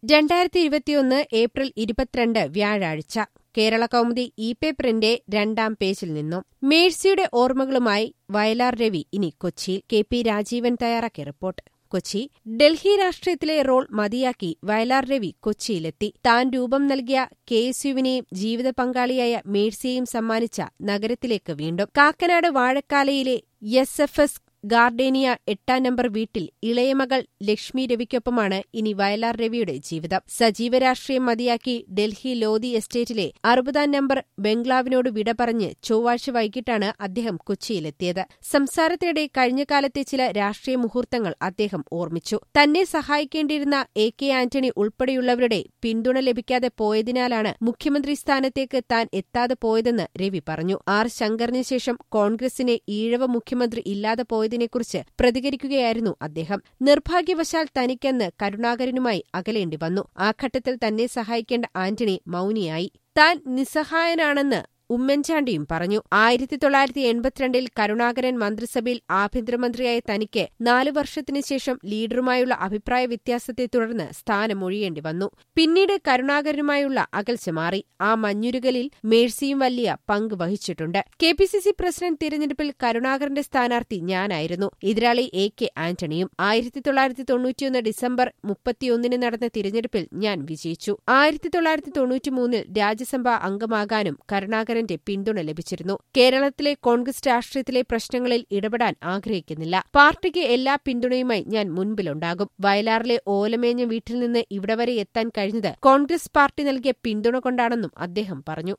രണ്ടായിരത്തി ഇരുപത്തിയൊന്ന് ഏപ്രിൽ ഇരുപത്തിരണ്ട് വ്യാഴാഴ്ച കേരള കൗമുദി ഇ പേപ്പറിന്റെ രണ്ടാം പേജിൽ നിന്നും മേഴ്സിയുടെ ഓർമ്മകളുമായി വയലാർ രവി ഇനി കൊച്ചിയിൽ കെ പി രാജീവൻ തയ്യാറാക്കിയ റിപ്പോർട്ട് കൊച്ചി ഡൽഹി രാഷ്ട്രീയത്തിലെ റോൾ മതിയാക്കി വയലാർ രവി കൊച്ചിയിലെത്തി താൻ രൂപം നൽകിയ കെ എസ് യുവിനെയും ജീവിത പങ്കാളിയായ മേഴ്സിയെയും സമ്മാനിച്ച നഗരത്തിലേക്ക് വീണ്ടും കാക്കനാട് വാഴക്കാലയിലെ എസ് എഫ് എസ് ഗാർഡേനിയ എട്ടാം നമ്പർ വീട്ടിൽ ഇളയമകൾ ലക്ഷ്മി രവിക്കൊപ്പമാണ് ഇനി വയലാർ രവിയുടെ ജീവിതം സജീവ രാഷ്ട്രീയം മതിയാക്കി ഡൽഹി ലോധി എസ്റ്റേറ്റിലെ അറുപതാം നമ്പർ ബംഗ്ലാവിനോട് വിട പറഞ്ഞ് ചൊവ്വാഴ്ച വൈകിട്ടാണ് അദ്ദേഹം കൊച്ചിയിലെത്തിയത് സംസാരത്തിനിടെ കഴിഞ്ഞ കാലത്തെ ചില രാഷ്ട്രീയ മുഹൂർത്തങ്ങൾ അദ്ദേഹം ഓർമ്മിച്ചു തന്നെ സഹായിക്കേണ്ടിയിരുന്ന എ കെ ആന്റണി ഉൾപ്പെടെയുള്ളവരുടെ പിന്തുണ ലഭിക്കാതെ പോയതിനാലാണ് മുഖ്യമന്ത്രി സ്ഥാനത്തേക്ക് താൻ എത്താതെ പോയതെന്ന് രവി പറഞ്ഞു ആർ ശങ്കറിന് ശേഷം കോൺഗ്രസിന് ഈഴവ മുഖ്യമന്ത്രി ഇല്ലാതെ പോയതിനെക്കുറിച്ച് പ്രതികരിക്കുകയായിരുന്നു അദ്ദേഹം നിർഭാഗ്യവശാൽ തനിക്കെന്ന് കരുണാകരനുമായി അകലേണ്ടി വന്നു ആ ഘട്ടത്തിൽ തന്നെ സഹായിക്കേണ്ട ആന്റണി മൌനിയായി താൻ നിസ്സഹായനാണെന്ന് ഉമ്മൻചാണ്ടിയും പറഞ്ഞു ആയിരത്തി തൊള്ളായിരത്തി എൺപത്തിരണ്ടിൽ കരുണാകരൻ മന്ത്രിസഭയിൽ ആഭ്യന്തരമന്ത്രിയായ തനിക്ക് നാലു വർഷത്തിനു ശേഷം ലീഡറുമായുള്ള അഭിപ്രായ വ്യത്യാസത്തെ തുടർന്ന് സ്ഥാനം ഒഴിയേണ്ടി വന്നു പിന്നീട് കരുണാകരനുമായുള്ള അകൽച്ച മാറി ആ മഞ്ഞുരുകലിൽ മേഴ്സിയും വലിയ പങ്ക് വഹിച്ചിട്ടുണ്ട് K P C C president തിരഞ്ഞെടുപ്പിൽ കരുണാകരന്റെ സ്ഥാനാർത്ഥി ഞാനായിരുന്നു എതിരാളി എ കെ ആന്റണിയും ആയിരത്തി തൊള്ളായിരത്തി തൊണ്ണൂറ്റിയൊന്ന് ഡിസംബർ മുപ്പത്തിയൊന്നിന് നടന്ന തിരഞ്ഞെടുപ്പിൽ ഞാൻ വിജയിച്ചു ആയിരത്തി തൊള്ളായിരത്തി തൊണ്ണൂറ്റിമൂന്നിൽ രാജ്യസഭാ അംഗമാകാനും കരുണാകരൻ കരുണാകരന്റെ പിന്തുണ ലഭിച്ചിരുന്നു കേരളത്തിലെ കോൺഗ്രസ് രാഷ്ട്രീയത്തിലെ പ്രശ്നങ്ങളിൽ ഇടപെടാൻ ആഗ്രഹിക്കുന്നില്ല പാർട്ടിക്ക് എല്ലാ പിന്തുണയുമായി ഞാൻ മുൻപിലുണ്ടാകും വയലാറിലെ ഓലമേഞ്ഞ വീട്ടിൽ നിന്ന് ഇവിടെ വരെ എത്താൻ കഴിഞ്ഞത് കോൺഗ്രസ് പാർട്ടി നൽകിയ പിന്തുണ കൊണ്ടാണെന്നും അദ്ദേഹം പറഞ്ഞു